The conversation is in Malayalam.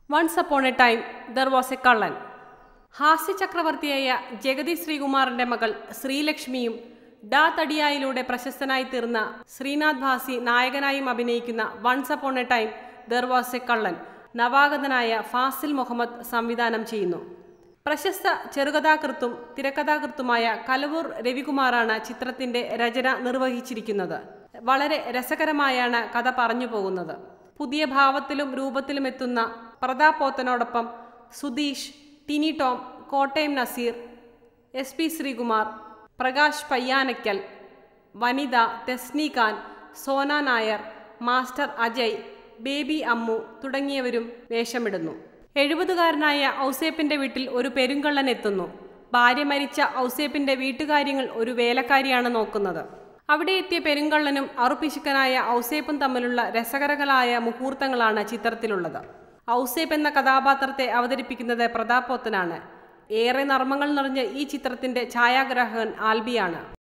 once upon a time there was a കള്ളൻ ഹാസ്യചക്രവർത്തിയായ ജഗതി ശ്രീകുമാറിന്റെ മകൾ ശ്രീലക്ഷ്മിയും ഡാ തടിയായിലൂടെ പ്രശസ്തനായി തീർന്ന ശ്രീനാഥ് ഭാസി നായകനായും അഭിനയിക്കുന്ന once upon a time there was a കള്ളൻ നവാഗതനായ ഫാസിൽ മുഹമ്മദ് സംവിധാനം ചെയ്യുന്നു പ്രശസ്ത ചെറുകഥാകൃത്തും തിരക്കഥാകൃത്തുമായ കലവൂർ രവികുമാറാണ് ചിത്രത്തിന്റെ രചന നിർവഹിച്ചിരിക്കുന്നത് വളരെ രസകരമായാണ് കഥ പറഞ്ഞു പോകുന്നത് പുതിയ ഭാവത്തിലും രൂപത്തിലും എത്തുന്ന പ്രതാപ് പോത്തനോടൊപ്പം Sudheesh Tini Tom Kottayam Nazeer S P Sreekumar Prakash Payyanakkal Vanitha Thesni Khan Sona Nair master Ajay baby Ammu തുടങ്ങിയവരും വേഷമിടുന്നു എഴുപതുകാരനായ ഔസേപ്പിന്റെ വീട്ടിൽ ഒരു പെരുങ്കള്ളൻ എത്തുന്നു ഭാര്യ മരിച്ച ഔസേപ്പിന്റെ വീട്ടുകാര്യങ്ങൾ ഒരു വേലക്കാരിയാണ് നോക്കുന്നത് അവിടെ എത്തിയ പെരുങ്കള്ളനും അറുപിശുക്കനായ ഔസേപ്പും തമ്മിലുള്ള രസകരങ്ങളായ മുഹൂർത്തങ്ങളാണ് ചിത്രത്തിലുള്ളത് ഔസേപ്പ് എന്ന കഥാപാത്രത്തെ അവതരിപ്പിക്കുന്നത് പ്രതാപോത്തനാണ് ഏറെ നർമ്മങ്ങൾ നിറഞ്ഞ ഈ ചിത്രത്തിന്റെ ഛായാഗ്രാഹകൻ ആൽബിയാണ്